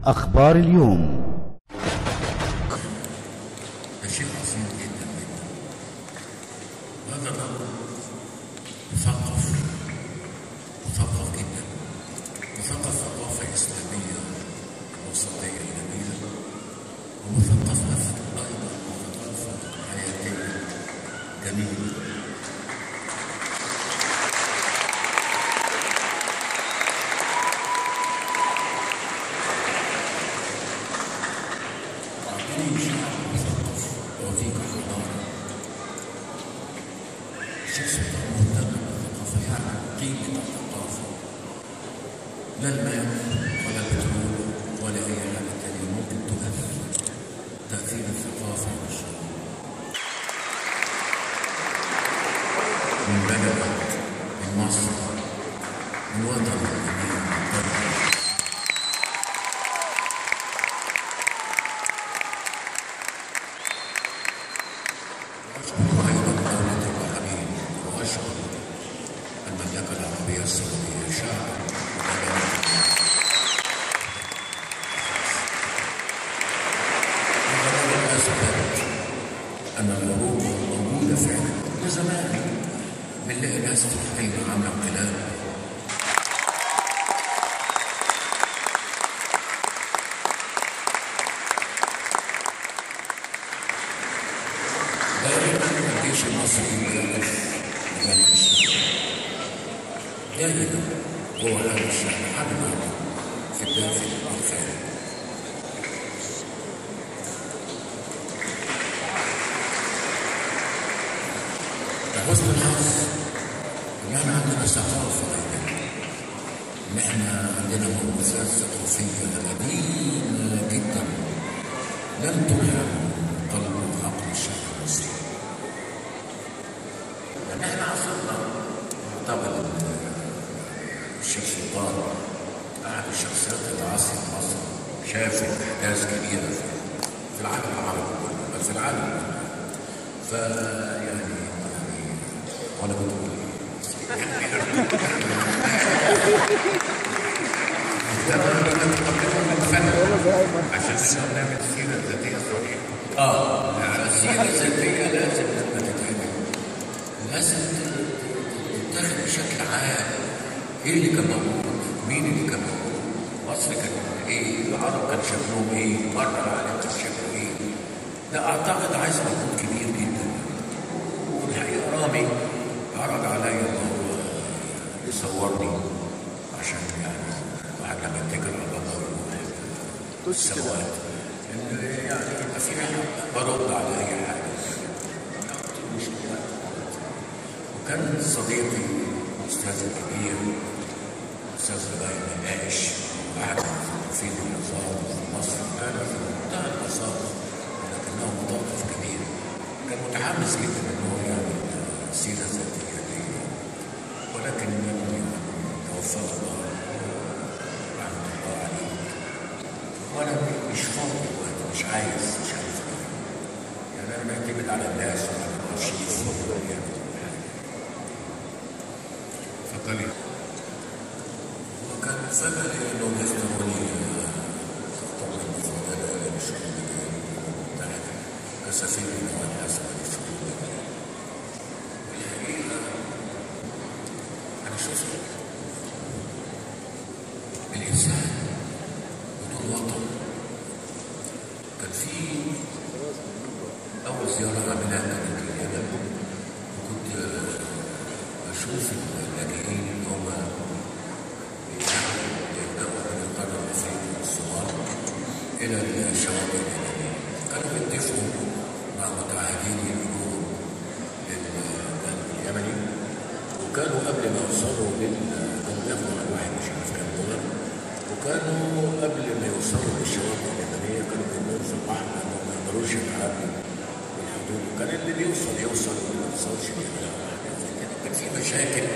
أخبار اليوم ده شيء عظيم جدا جدا وهذا الرجل مثقف مثقف جدا مثقف ثقافة إسلامية وسطية جميلة ومثقف أيضا ثقافة حياتية جميلة أعطيني شعب مثقف وأعطيك حضارة شخص مهتم بالثقافة يعلم قيمة الثقافة لا المال ولا البترول ولا أي حاجة تانية ممكن تؤثر تأثير الثقافة على الشعوب من بلدك من مصر من وطن الجميع من بلدك وأشكر أيضا دولة البحرين وأشكر المملكة العربية السعودية شعبا وبلدا أثبت أن الحروب موجودة فعلا من زمان بنلاقي ناس في الحلم عاملة انقلاب دائما الجيش المصري يقف امام الشعب دائما هو هذا الشعب حمل في الداخل والخارج لحسن الحظ ان احنا عندنا ثقافه ايضا ان احنا عندنا مؤسسات ثقافيه قديمه جدا لم تلهم قلب وعقل الشعب المصري لان احنا عصرنا معتقد الشيخ سلطان احد الشخصيات اللي عصر مصر شاف احداث كبيره في في العالم العربي كله بل في العالم كله فيعني يعني وانا كنت بقول عشان احنا بنعمل سيره ذاتيه صحيحه اه يعني سيره ذاتيه لازم لما تتعمل لازم تتاخد بشكل عام ايه اللي كان موجود؟ مين اللي كان موجود؟ مصر كان ايه؟ العرب كان شكلهم ايه؟ بره العالم كان شكله ايه؟ ده اعتقد عايز مجهود كبير جدا والحقيقه رامي عرض عليا ان هو يصورني عشان يعني واحد لما يتكل على الله يروح السماوات إن يعني يبقى في برد على اي حاجه مش وكان صديقي الاستاذ الكبير الاستاذ ابراهيم الناقش احد المثقفين النظام في مصر كان في منتهى البساطه ولكنه متوقف كبير كان متحمس جدا ان هو يعمل سيره ذاتيه دي ولكن يعني توفاه الله رحمه الله عليه وانا مش فاضي دلوقتي مش عايز مش عايز يعني انا معتمد على الناس وعلى الارشيف يعني اتفضلي وكان سبب انه يختاروني اختار المفضله للشؤون المتحده كسفير من الحسن للشؤون والحقيقه انا شفت الانسان بدون وطن كان في اول زياره عملها كانت اليمن وكنت بشوف اللاجئين اللي هم يبداوا من القرن الافريقي والصومال الى الشواطئ اليمنيه كانوا بيتفقوا مع متعهدين الجنوب اليمني وكانوا قبل ما يوصلوا لل كانوا بياخدوا على الواحد مش عارف كام دولار وكانوا قبل ما يوصلوا للشواطئ اليمنيه كانوا بينزلوا في البحر لانهم ما يقدروش يتعدوا الحدود وكان اللي بيوصل يوصل واللي ما يوصلش بيبقى كان في مشاكل